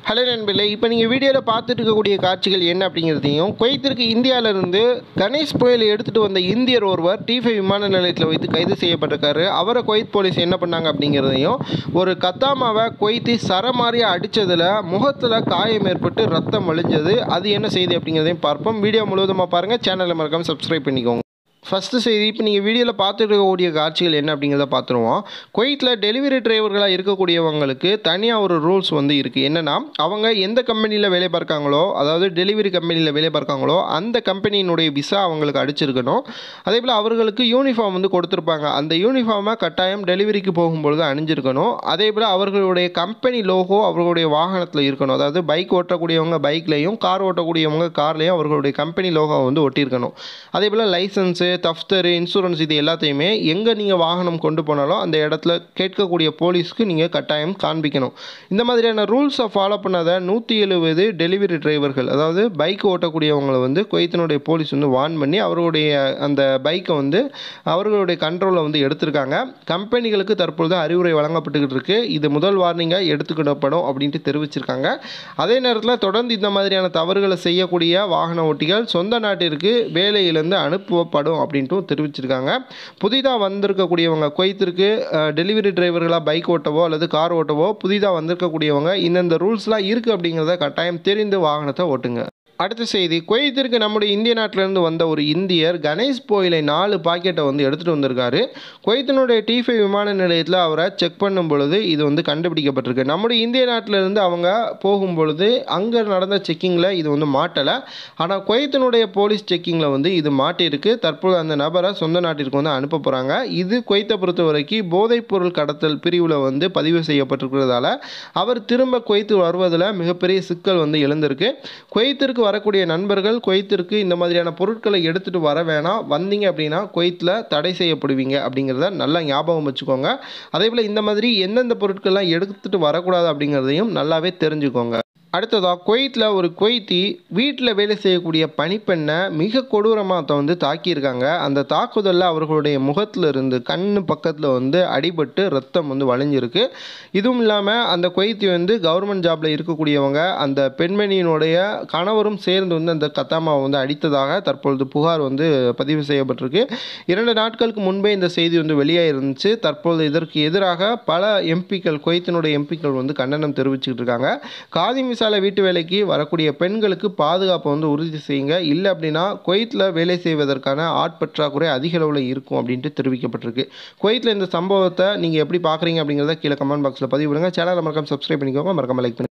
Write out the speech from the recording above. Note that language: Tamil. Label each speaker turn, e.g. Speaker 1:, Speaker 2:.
Speaker 1: ஹலோ நண்பர்களே இப்போ நீங்கள் வீடியோவில் பார்த்துட்டு இருக்கக்கூடிய காட்சிகள் என்ன அப்படிங்கிறதையும் குவைத்திற்கு இந்தியாவிலிருந்து கணேஷ் புயல் எடுத்துகிட்டு வந்த இந்தியர் ஒருவர் டி ஃபைவ் விமான நிலையத்தில் வைத்து கைது செய்யப்பட்டிருக்காரு அவரை குவைத் போலீஸ் என்ன பண்ணாங்க அப்படிங்கிறதையும் ஒரு கத்தாமாவை குவைத்தி சரமாரியாக அடித்ததில் முகத்தில் காயம் ஏற்பட்டு ரத்தம் வழிஞ்சது அது என்ன செய்தி அப்படிங்கிறதையும் பார்ப்போம் வீடியோ முழுவதுமாக பாருங்கள் சேனலை மறக்காமல் சப்ஸ்கிரைப் பண்ணிக்கோங்க ஃபஸ்ட்டு செய்தி இப்போ நீங்கள் வீடியோவில் பார்த்துட்டு இருக்கக்கூடிய காட்சிகள் என்ன அப்படிங்கிறத பார்த்துருவோம் குவைத்தில் டெலிவரி டிரைவர்களாக இருக்கக்கூடியவங்களுக்கு தனியாக ஒரு ரூல்ஸ் வந்து இருக்குது என்னென்னா அவங்க எந்த கம்பெனியில் வேலை பார்க்காங்களோ அதாவது டெலிவரி கம்பெனியில் வேலை பார்க்காங்களோ அந்த கம்பெனியினுடைய விசா அவங்களுக்கு அடிச்சிருக்கணும் அதே போல் அவர்களுக்கு யூனிஃபார்ம் வந்து கொடுத்துருப்பாங்க அந்த யூனிஃபார்மை கட்டாயம் டெலிவரிக்கு போகும்பொழுது அணிஞ்சிருக்கணும் அதே போல் அவர்களுடைய கம்பெனி லோகோ அவர்களுடைய வாகனத்தில் இருக்கணும் அதாவது பைக் ஓட்டக்கூடியவங்க பைக்லேயும் கார் ஓட்டக்கூடியவங்க கார்லேயும் அவர்களுடைய கம்பெனி லோகோ வந்து ஒட்டியிருக்கணும் அதே போல் லைசன்ஸு தஃப்தரு இன்சூரன்ஸ் இது எல்லாத்தையுமே எங்கே நீங்கள் வாகனம் கொண்டு போனாலும் அந்த இடத்துல கேட்கக்கூடிய போலீஸ்க்கு நீங்கள் கட்டாயம் காண்பிக்கணும் இந்த மாதிரியான ரூல்ஸை ஃபாலோ பண்ணாத நூற்றி எழுபது டெலிவரி டிரைவர்கள் அதாவது பைக் ஓட்டக்கூடியவங்களை வந்து குவைத்தினுடைய போலீஸ் வந்து வார்ன் பண்ணி அவர்களுடைய அந்த பைக்கை வந்து அவர்களுடைய கண்ட்ரோலில் வந்து எடுத்திருக்காங்க கம்பெனிகளுக்கு தற்பொழுது அறிவுரை வழங்கப்பட்டுக்கிட்டு இருக்கு இது முதல் வார்னிங்காக எடுத்துக்கிடப்படும் அப்படின்ட்டு தெரிவிச்சிருக்காங்க அதே நேரத்தில் தொடர்ந்து இந்த மாதிரியான தவறுகளை செய்யக்கூடிய வாகன ஓட்டிகள் சொந்த நாட்டிற்கு வேலையிலேருந்து அனுப்பப்படும் அப்படின்ட்டும் தெரிவிச்சிருக்காங்க புதிதாக வந்திருக்கக்கூடியவங்க குவைத்திற்கு டெலிவரி டிரைவர்களாக பைக் ஓட்டவோ அல்லது கார் ஓட்டவோ புதிதாக வந்திருக்கக்கூடியவங்க இந்தந்த ரூல்ஸ்லாம் இருக்குது அப்படிங்கிறத கட்டாயம் தெரிந்து வாகனத்தை ஓட்டுங்க அடுத்த செய்தி குவைத்திற்கு நம்முடைய இந்திய நாட்டிலேருந்து வந்த ஒரு இந்தியர் கணேஷ் போயிலை நாலு பாக்கெட்டை வந்து எடுத்துகிட்டு வந்திருக்காரு குவைத்தினுடைய டி ஃபைவ் விமான நிலையத்தில் அவரை செக் பண்ணும் பொழுது இது வந்து கண்டுபிடிக்கப்பட்டிருக்கு நம்முடைய இந்திய நாட்டிலேருந்து அவங்க போகும் பொழுது அங்கே நடந்த செக்கிங்கில் இது வந்து மாட்டலை ஆனால் குவைத்தினுடைய போலீஸ் செக்கிங்கில் வந்து இது மாட்டியிருக்கு தற்போது அந்த நபரை சொந்த நாட்டிற்கு வந்து அனுப்ப போகிறாங்க இது குவைத்தை பொறுத்த வரைக்கும் போதைப்பொருள் கடத்தல் பிரிவில் வந்து பதிவு செய்யப்பட்டிருக்கிறதால அவர் திரும்ப குவைத்து வருவதில் மிகப்பெரிய சிக்கல் வந்து எழுந்திருக்கு குவைத்திற்கு வரக்கூடிய நண்பர்கள் குவைத்திற்கு இந்த மாதிரியான பொருட்களை எடுத்துகிட்டு வர வேணாம் வந்தீங்க அப்படின்னா குவைத்தில் தடை செய்யப்படுவீங்க அப்படிங்கிறத நல்லா ஞாபகம் வச்சுக்கோங்க அதே போல் இந்த மாதிரி எந்தெந்த பொருட்கள்லாம் எடுத்துகிட்டு வரக்கூடாது அப்படிங்கிறதையும் நல்லாவே தெரிஞ்சுக்கோங்க அடுத்ததாக குவைத்தில் ஒரு குவைத்தி வீட்டில் வேலை செய்யக்கூடிய பணிப்பெண்ணை மிக கொடூரமாக வந்து தாக்கியிருக்காங்க அந்த தாக்குதலில் அவர்களுடைய முகத்தில் இருந்து கண் பக்கத்தில் வந்து அடிபட்டு ரத்தம் வந்து வளைஞ்சிருக்கு இதுவும் இல்லாமல் அந்த குவைத்தி வந்து கவர்மெண்ட் ஜாபில் இருக்கக்கூடியவங்க அந்த பெண்மணியினுடைய கணவரும் சேர்ந்து வந்து அந்த கத்தாமாவை வந்து அடித்ததாக தற்பொழுது புகார் வந்து பதிவு செய்யப்பட்டிருக்கு இரண்டு நாட்களுக்கு முன்பே இந்த செய்தி வந்து வெளியாக இருந்துச்சு தற்பொழுது இதற்கு எதிராக பல எம்பிக்கள் குவைத்தினுடைய எம்பிக்கள் வந்து கண்டனம் தெரிவிச்சுக்கிட்டு இருக்காங்க காதி மிசால வீட்டு வேலைக்கு வரக்கூடிய பெண்களுக்கு பாதுகாப்பை வந்து உறுதி செய்யுங்க இல்லை அப்படின்னா குவைத்தில் வேலை செய்வதற்கான ஆட்பற்றாக்குறை அதிக அளவில் இருக்கும் அப்படின்ட்டு தெரிவிக்கப்பட்டிருக்கு குவைத்தில் இந்த சம்பவத்தை நீங்கள் எப்படி பார்க்குறீங்க அப்படிங்கிறத கீழே கமெண்ட் பாக்ஸில் பதிவு பண்ணுங்கள் சேனலை மறக்காம சப்ஸ்கிரைப் பண்ணிக்கோங்க மறக்காம லைக் பண்ணி